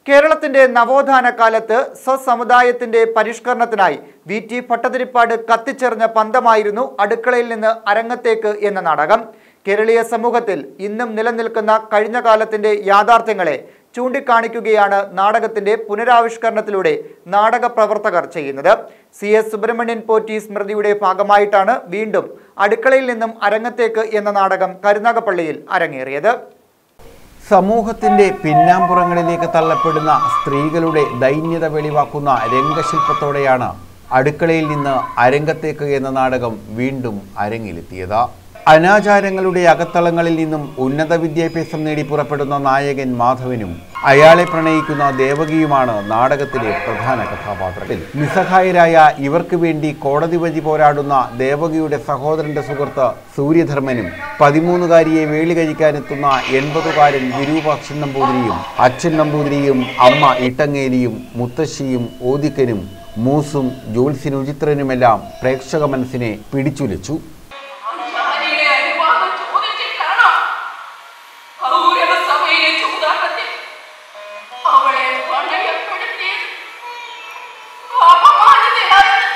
കേരളത്തിന്റെ നവോത്ഥാന കാലത്ത് സ്വസമുദായത്തിന്റെ പരിഷ്കരണത്തിനായി വി ടി ഭട്ടതിരിപ്പാട് കത്തിച്ചെറിഞ്ഞ പന്തമായിരുന്നു അടുക്കളയിൽ നിന്ന് അരങ്ങത്തേക്ക് എന്ന നാടകം കേരളീയ സമൂഹത്തിൽ ഇന്നും നിലനിൽക്കുന്ന കഴിഞ്ഞ കാലത്തിന്റെ യാഥാർത്ഥ്യങ്ങളെ ചൂണ്ടിക്കാണിക്കുകയാണ് നാടകത്തിന്റെ പുനരാവിഷ്കരണത്തിലൂടെ നാടക പ്രവർത്തകർ ചെയ്യുന്നത് സി എസ് സുബ്രഹ്മണ്യൻ പോറ്റി സ്മൃതിയുടെ ഭാഗമായിട്ടാണ് വീണ്ടും അടുക്കളയിൽ നിന്നും അരങ്ങത്തേക്ക് എന്ന നാടകം കരുനാഗപ്പള്ളിയിൽ അരങ്ങേറിയത് സമൂഹത്തിന്റെ പിന്നാമ്പുറങ്ങളിലേക്ക് തള്ളപ്പെടുന്ന സ്ത്രീകളുടെ ദൈന്യത വെളിവാക്കുന്ന രംഗശില്പത്തോടെയാണ് അടുക്കളയിൽ നിന്ന് അരങ്ങത്തേക്ക് എന്ന നാടകം വീണ്ടും അരങ്ങിലെത്തിയത് അനാചാരങ്ങളുടെ അകത്തളങ്ങളിൽ നിന്നും ഉന്നത വിദ്യാഭ്യാസം നേടി പുറപ്പെടുന്ന നായകൻ മാധവനും അയാളെ പ്രണയിക്കുന്ന ദേവകിയുമാണ് നാടകത്തിലെ പ്രധാന കഥാപാത്രത്തിൽ നിസ്സഹായരായ ഇവർക്ക് വേണ്ടി കോടതി വഴി പോരാടുന്ന ദേവകിയുടെ സഹോദരന്റെ സുഹൃത്ത് സൂര്യധർമ്മനും പതിമൂന്നുകാരിയെ വേളി കഴിക്കാനെത്തുന്ന എൺപതുകാരൻ വിരൂപാക്ഷൻ നമ്പൂതിരിയും അച്ഛൻ നമ്പൂതിരിയും അമ്മ ഇട്ടങ്ങേലിയും മുത്തശ്ശിയും ഓദിക്കനും മൂസും ജ്യോത്സ്യനുചിത്രനുമെല്ലാം പ്രേക്ഷക മനസ്സിനെ പിടിച്ചുലച്ചു ആചാര്യനെ അനുവാദം ചോദിച്ചിട്ടാണോ പൗരസഭയിലെ ചൂതാട്ടത്തിൽ അവളെ പണയപ്പെടുത്തിയത് അപമാനിതയായത്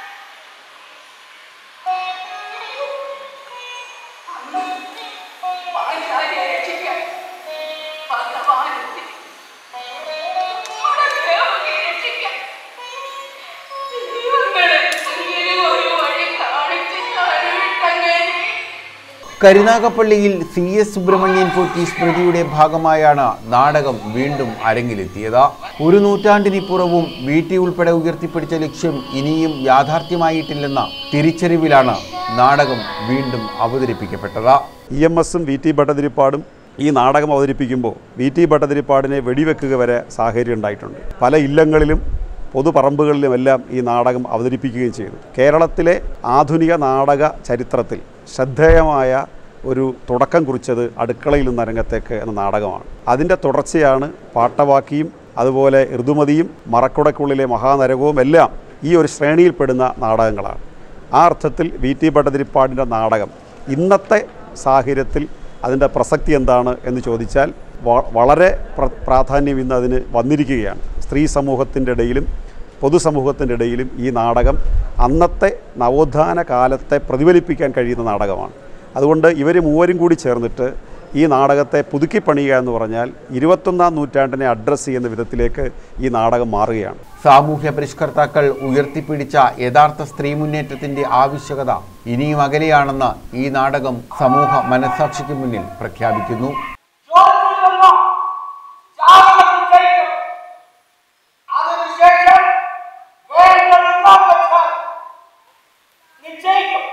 അന്ന് ആചാര്യെ രക്ഷിക്കാൻ ഭഗവാനെത്തി നമ്മുടെ ദേവകിയെ രക്ഷിക്കാൻ ദൈവങ്ങളെ ഇങ്ങനെ ഒരു വഴി കാണിച്ച് കരുവിട്ടങ്ങനെ കരുനാഗപ്പള്ളിയിൽ സി എസ് സുബ്രഹ്മണ്യൻ പോറ്റി സ്മൃതിയുടെ ഭാഗമായാണ് നാടകം വീണ്ടും അരങ്ങിലെത്തിയത് ഒരു നൂറ്റാണ്ടിനിപ്പുറവും വീട്ടി ഉൾപ്പെടെ ഉയർത്തിപ്പിടിച്ച ലക്ഷ്യം ഇനിയും യാഥാർത്ഥ്യമായിട്ടില്ലെന്ന തിരിച്ചറിവിലാണ് നാടകം വീണ്ടും അവതരിപ്പിക്കപ്പെട്ടത് ഇ എം എസും വി ടി ഭട്ടതിരിപ്പാടും ഈ നാടകം അവതരിപ്പിക്കുമ്പോൾ വി ടി ഭട്ടതിരിപ്പാടിനെ വെടിവെക്കുക വരെ സാഹചര്യം ഉണ്ടായിട്ടുണ്ട് പല ഇല്ലങ്ങളിലും പൊതുപറമ്പുകളിലുമെല്ലാം ഈ നാടകം അവതരിപ്പിക്കുകയും ചെയ്തു കേരളത്തിലെ ആധുനിക നാടക ചരിത്രത്തിൽ ശ്രദ്ധേയമായ ഒരു തുടക്കം കുറിച്ചത് അടുക്കളയിൽ നിന്ന് അരങ്ങത്തേക്ക് എന്ന നാടകമാണ് അതിൻ്റെ തുടർച്ചയാണ് പാട്ടവാക്കിയും അതുപോലെ ഋതുമതിയും മറക്കുടയ്ക്കുള്ളിലെ മഹാനരകവും എല്ലാം ഈ ഒരു ശ്രേണിയിൽപ്പെടുന്ന നാടകങ്ങളാണ് ആ അർത്ഥത്തിൽ വി ടി ഭട്ടതിരിപ്പാടിൻ്റെ നാടകം ഇന്നത്തെ സാഹചര്യത്തിൽ അതിൻ്റെ പ്രസക്തി എന്താണ് എന്ന് ചോദിച്ചാൽ വ- വളരെ പ്ര പ്രാധാന്യം ഇന്ന് അതിന് വന്നിരിക്കുകയാണ് സ്ത്രീ സമൂഹത്തിൻ്റെ ഇടയിലും പൊതുസമൂഹത്തിൻ്റെ ഇടയിലും ഈ നാടകം അന്നത്തെ നവോത്ഥാന കാലത്തെ പ്രതിഫലിപ്പിക്കാൻ കഴിയുന്ന നാടകമാണ് അതുകൊണ്ട് ഇവർ മൂവരും കൂടി ചേർന്നിട്ട് ഈ നാടകത്തെ പുതുക്കിപ്പണിയുക എന്ന് പറഞ്ഞാൽ ഇരുപത്തൊന്നാം നൂറ്റാണ്ടിനെ അഡ്രസ്സ് ചെയ്യുന്ന വിധത്തിലേക്ക് ഈ നാടകം മാറുകയാണ് സാമൂഹ്യ പരിഷ്കർത്താക്കൾ ഉയർത്തിപ്പിടിച്ച യഥാർത്ഥ സ്ത്രീ മുന്നേറ്റത്തിന്റെ ആവശ്യകത ഇനിയും അകലെയാണെന്ന് ഈ നാടകം സമൂഹ മനസാക്ഷിക്ക് മുന്നിൽ പ്രഖ്യാപിക്കുന്നു ചോദിച്ചില്ലല്ലോ ചാവണം നിശ്ചയിക്കും അതിനുശേഷം വേണ്ടതെല്ലാം വെച്ചാൽ നിശ്ചയിക്കും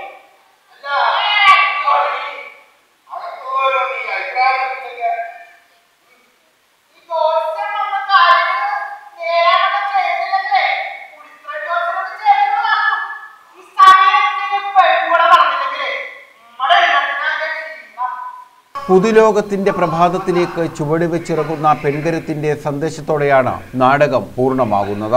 പുതുലോകത്തിന്റെ പ്രഭാതത്തിലേക്ക് ചുവടുവെച്ചിറങ്ങുന്ന പെൺകരുത്തിന്റെ സന്ദേശത്തോടെയാണ് നാടകം പൂർണ്ണമാകുന്നത്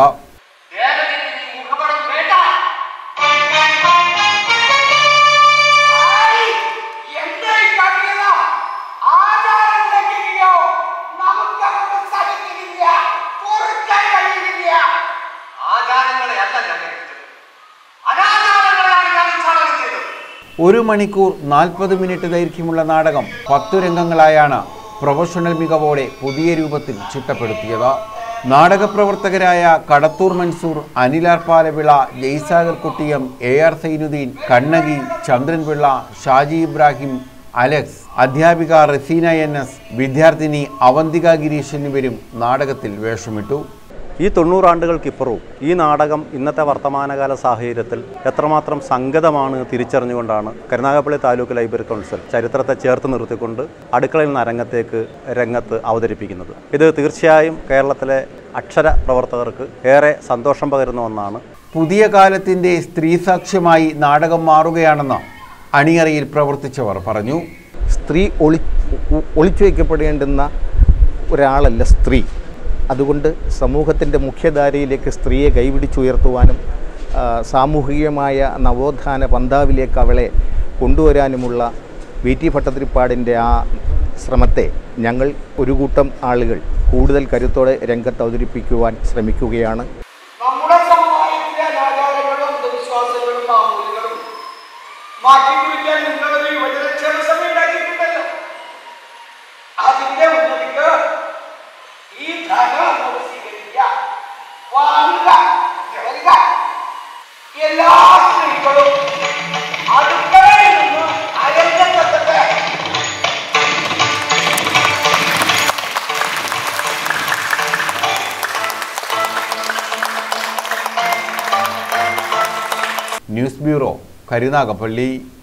ഒരു മണിക്കൂർ നാൽപ്പത് മിനിറ്റ് ദൈർഘ്യമുള്ള നാടകം പത്തു രംഗങ്ങളായാണ് പ്രൊഫഷണൽ മികവോടെ പുതിയ രൂപത്തിൽ ചിട്ടപ്പെടുത്തിയത് നാടകപ്രവർത്തകരായ കടത്തൂർ മൻസൂർ അനിലാർ പാലവിള ജയ്സാഗർ കുട്ടിയം എ ആർ സൈനുദ്ദീൻ കണ്ണകി ചന്ദ്രൻപിള്ള ഷാജി ഇബ്രാഹിം അലക്സ് അധ്യാപിക റസീന എൻ എസ് വിദ്യാർത്ഥിനി അവന്തിക ഗിരീഷ് എന്നിവരും നാടകത്തിൽ വേഷമിട്ടു ഈ തൊണ്ണൂറാണ്ടുകൾക്കിപ്പുറവും ഈ നാടകം ഇന്നത്തെ വർത്തമാനകാല സാഹചര്യത്തിൽ എത്രമാത്രം സംഗതമാണ് തിരിച്ചറിഞ്ഞുകൊണ്ടാണ് കരുനാഗപ്പള്ളി താലൂക്ക് ലൈബ്രറി കൗൺസിൽ ചരിത്രത്തെ ചേർത്ത് നിർത്തിക്കൊണ്ട് അടുക്കളയിൽ നിന്ന് അരങ്ങത്തേക്ക് രംഗത്ത് അവതരിപ്പിക്കുന്നത് ഇത് തീർച്ചയായും കേരളത്തിലെ അക്ഷര പ്രവർത്തകർക്ക് ഏറെ സന്തോഷം പകരുന്ന ഒന്നാണ് പുതിയ കാലത്തിന്റെ സ്ത്രീസാക്ഷ്യമായി നാടകം മാറുകയാണെന്ന് അണിയറയിൽ പ്രവർത്തിച്ചവർ പറഞ്ഞു സ്ത്രീ ഒളി ഒ- ഒളിച്ചു വയ്ക്കപ്പെടേണ്ടുന്ന ഒരാളല്ല സ്ത്രീ അതുകൊണ്ട് സമൂഹത്തിൻ്റെ മുഖ്യധാരയിലേക്ക് സ്ത്രീയെ കൈപിടിച്ചുയർത്തുവാനും ആ, സാമൂഹികമായ നവോത്ഥാന പന്താവിലേക്ക് അവളെ കൊണ്ടുവരാനുമുള്ള വി ടി ഭട്ടതിരിപ്പാടിൻ്റെ ആ ശ്രമത്തെ ഞങ്ങൾ ഒരു കൂട്ടം ആളുകൾ കൂടുതൽ കരുത്തോടെ രംഗത്ത് അവതരിപ്പിക്കുവാൻ ശ്രമിക്കുകയാണ് നമ്മുടെ സമുദായത്തിലെ അനാചാരങ്ങളും അന്ധവിശ്വാസങ്ങളും മാമൂലുകളും മാറ്റിക്കുറിക്കാൻ നിങ്ങളൊരു യുവജനക്ഷേമ സഭ ഉണ്ടാക്കിയിട്ടുണ്ടല്ലോ അതിന്റെ ഉന്നതിക്ക് ഈ ധനം നമ്മൾ സ്വീകരിക്കുക വാങ്ങുക വരിക എല്ലാ സ്ത്രീകളും അടുക്കളയിൽ നിന്ന് അരങ്ങത്തെത്തട്ടെ ന്യൂസ് ബ്യൂറോ കരുനാഗപ്പള്ളി